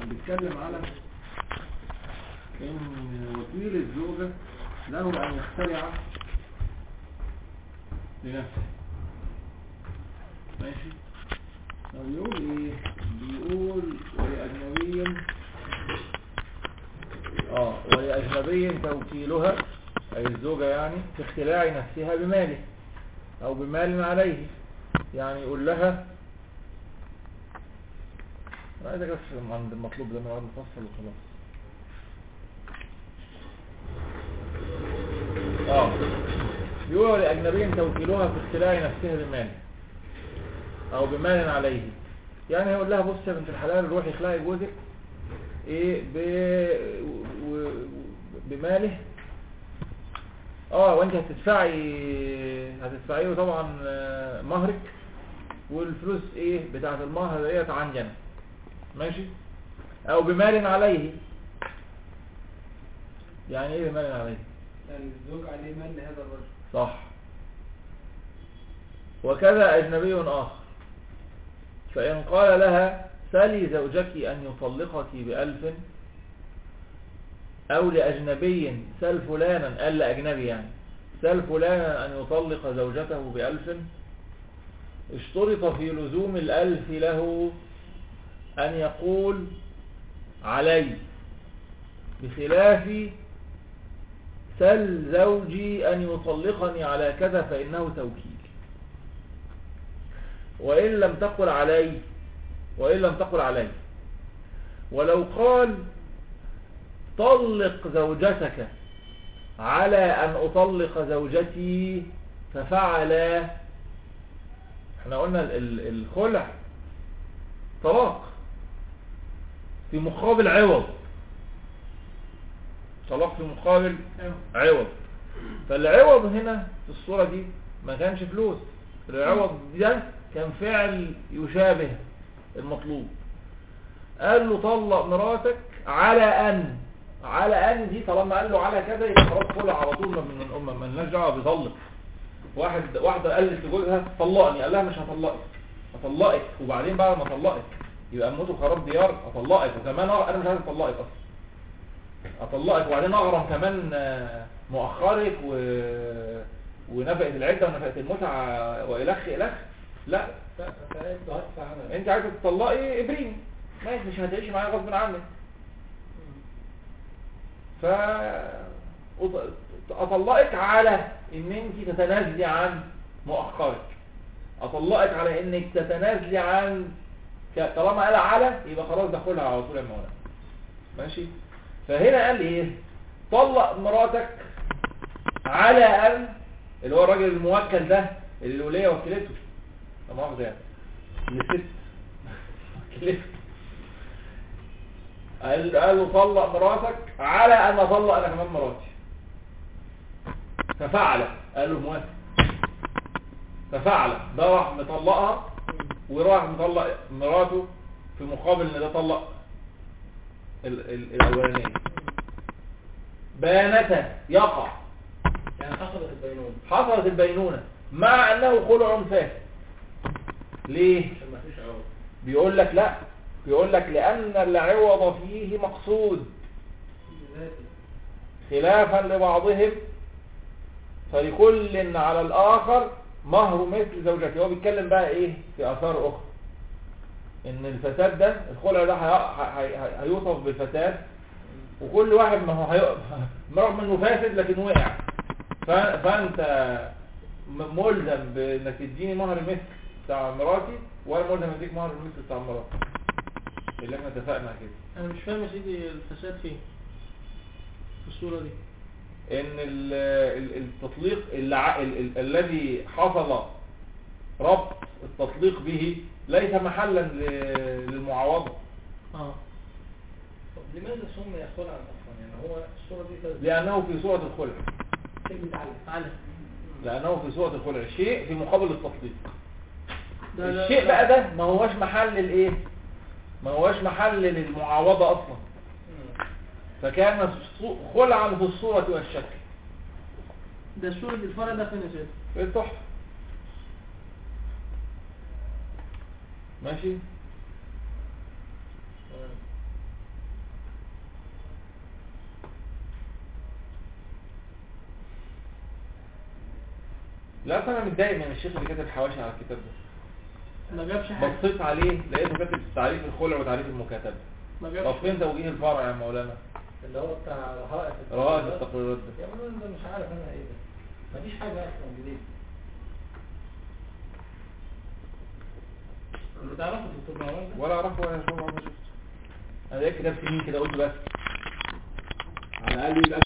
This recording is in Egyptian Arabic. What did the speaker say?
بيتكلم على ان وكيل الزوجة له ان يخترع لنفسه ماشي طب يقول ايه بيقول ولأجنبي اه ولأجنبي توكيلها اي الزوجة يعني في اختلاع نفسها بماله او بمال عليه يعني يقول لها انا عايز اقف عند المطلوب ده من عند مفصل وخلاص اه يقول لأجنبي توكيلها في اختلاع نفسها بمال او بمال عليه يعني يقول لها بص يا بنت الحلال روحي اخلعي جوزك ايه ب... و... و... بماله اه وانت هتدفعي هتدفعيه طبعا آه، مهرك والفلوس ايه بتاعت المهر ديت عندي انا ماشي او بمال عليه يعني ايه بمال عليه يعني الزوج عليه مال لهذا الرجل صح وكذا أجنبي آخر فإن قال لها سلي زوجك أن يطلقك بألف أو لأجنبي سل فلانا قال لأجنبي يعني سل فلانا أن يطلق زوجته بألف اشترط في لزوم الألف له أن يقول علي بخلاف سل زوجي أن يطلقني على كذا فإنه توكيل وإن لم تقل علي وإن لم تقل علي ولو قال طلق زوجتك على أن أطلق زوجتي ففعل احنا قلنا ال- ال- الخلع طلاق في مقابل عوض طلاق في مقابل عوض فالعوض هنا في الصورة دي ما كانش فلوس العوض ده كان فعل يشابه المطلوب قال له طلق مراتك على ان على ان دي طالما قال له على كذا يبقى خلاص خلع على طول من من امه مالناش دعوه بيطلق واحد واحده قالت لجوزها طلقني قال لها مش هطلقك هطلقك وبعدين بعد ما اطلقك يبقى موت وخراب ديار اطلقك وكمان أغ- انا مش عايز اطلقك اصلا اطلقك وبعدين اغرم كمان آه، مؤخرك و... ونفقة العدة ونفقة المتعة وإلخ إلخ لا ف- فقالت له هدفع انا انت عايزة تطلقي ابريني ماشي مش هتعيشي معايا غصب عنك ف أط- اطلقك على ان انت تتنازلي عن مؤخرك اطلقك على انك تتنازلي عن ك- طالما قال على يبقى خلاص دخلها على طول يا مولانا ماشي فهنا قال ايه طلق مراتك على ان اللي هو الراجل الموكل ده اللي الولية وكلته لا مؤاخذة يعني الست وكلته قال قال له طلق مراتك على ان اطلق انا كمان مراتي ففعل قال له موافق ففعل ده راح مطلقها وراح مطلق مراته في مقابل ان ده طلق ال- ال- الاولانيه بيانتا يقع يعني حصلت البينونة حصلت البينونة مع انه خلع فاسد ليه عشان ما فيش عوض بيقول لك لا بيقول لك لان العوض فيه مقصود بذاته خلافا لبعضهم فلكل على الاخر مهر مثل زوجته هو بيتكلم بقى ايه في اثار اخرى ان الفساد ده الخلع ده هي- هي- هي- هيوصف بالفساد وكل واحد ما هو هي... رغم انه فاسد لكن وقع ف... فانت م- ملزم بانك تديني مهر مثل بتاع مراتي وانا ملزم اديك مهر مثل بتاع مراتي اللي احنا اتفقنا كده انا مش فاهم يا سيدي الفساد فين في الصورة دي ان ال- ال- التطليق الع- ال- ال- الذي حصل ربط التطليق به ليس محلا ل- للمعاوضة اه طب لماذا سمي خلعا اصلا يعني هو الصورة دي كانت لأنه في صورة الخلع كلمة علي على لأنه في صورة الخلع شيء في مقابل التطليق ده- ده- الشيء بقى ده ما هوش محل الايه ما هوش محل للمعاوضة اصلا فكان الص- خلعا في الصورة والشكل ده صورة الفرع ده فين يا سيدي في التحفة ماشي لا أصل انا متضايق من الشيخ اللي كاتب حواشي على الكتاب ده ما جابش حاجة بصيت عليه لقيته كاتب تعريف الخلع وتعريف المكاتبة ما طب جابش فين توجيه الفرع يا مولانا اللي هو بتاع رهائف رائد التقريرات ده يا مان ده مش عارف انا ايه ده مفيش حاجه اصلا جديده اللي تعرفه دكتور مروان ده ولا اعرفه ولا اشوفه ولا شفته انا لقيت كتاب سنين كده قلت بس على الاقل يبقى